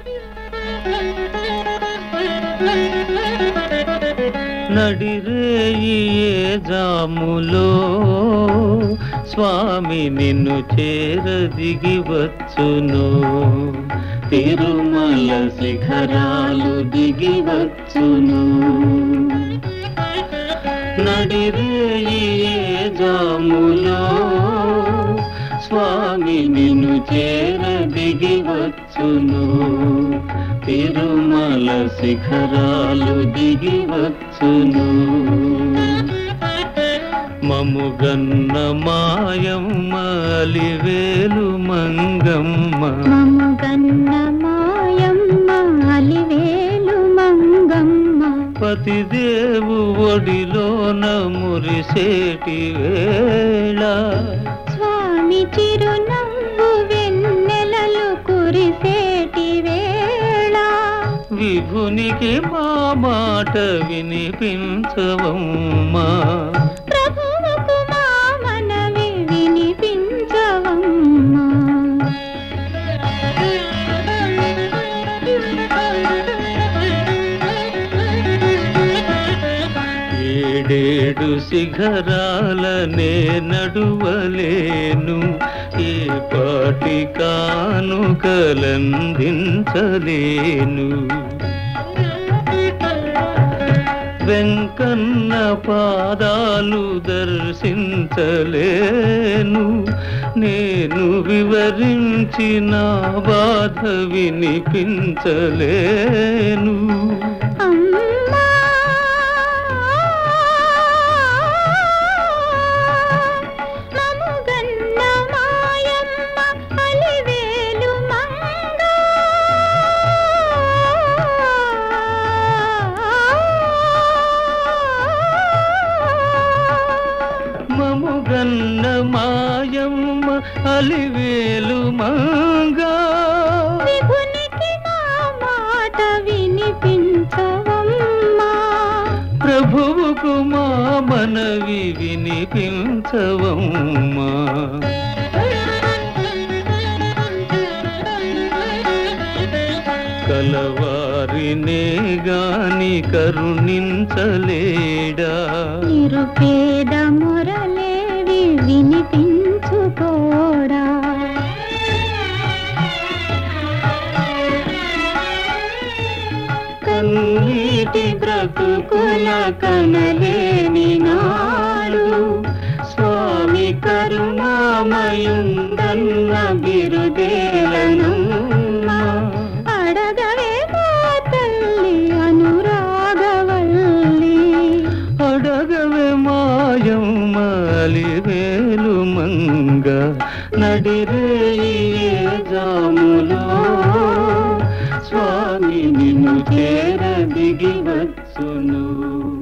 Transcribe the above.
నడిరేయి ఏ జాములో స్వామి నిన్ను చేరదిగి వచ్చును తిరుమల శిఖరాలు దిగి వచ్చును నడిరేయి ఏ జాములో స్వామి నిన్ను చేరదిగి వచ్చును తిరుమల శిఖరాలు దిగి వచ్చును మముగన్న మాయమ్మ అలివేలు మంగమ్మ మముగన్న మాయమ్మ అలివేలు మంగమ్మ పతిదేవు ఒడిలోన మురిసేటి వేళ స్వామి చిరునవ్వు వెన్నెలలు కురిసేటి వేళ విభునికి మా మాట వినిపించవమ్మా ప్రభువుకు మా మనవి వినిపించవమ్మా ఏడేడు శిఖరాలనే నడువలేను ఏ పాటి కానుకలందించలేను వెంకన్న పాదాలు దర్శించలేను నేను వివరించిన బాధ వినిపించలేను అమ్మా మముగన్న మాయమ్మ అలివేలు మంగ మముగన్న మాయమ్మ అలివేలు మంగా విభునికి మా మాట వినిపించవమ్మా ప్రభువుకు మా మనవి వినిపించవమ్మా కలవారినే గాని కరుణించలేడా నిరుపేద మొరలేవి వినిపించుకోడా కన్నీటి బ్రతుకుల కనలేని నాడు స్వామి కరుణామయుందన్న బిరుదేలనమ్మా అడగవే మా తల్లి అనురాగవల్లి అడగవే మాయమ్మలి వేలు మంగ నడిరేయి జాములో స్వామి నిన్ను చేర దిగి వచ్చును